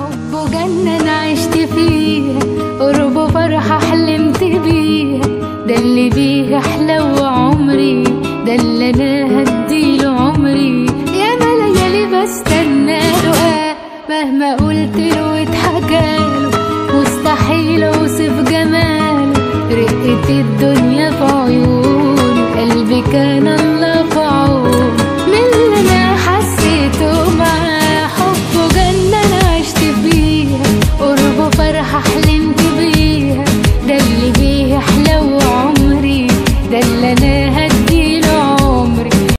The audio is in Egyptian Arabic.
حبه جنة أنا عشت فيها قربه فرحة حلمت بيها ده اللي بيه أحلى عمري ده اللي أنا هديله عمري يا ما ليالي بستنى له آه مهما قلت له اتحكاله مستحيل أوصف جماله رقة الدنيا في عيونه قلبي كان الله في عونه من اللي أنا حسيته معاه حبه جنة أنا عشت فيها قربه فرحة حلمت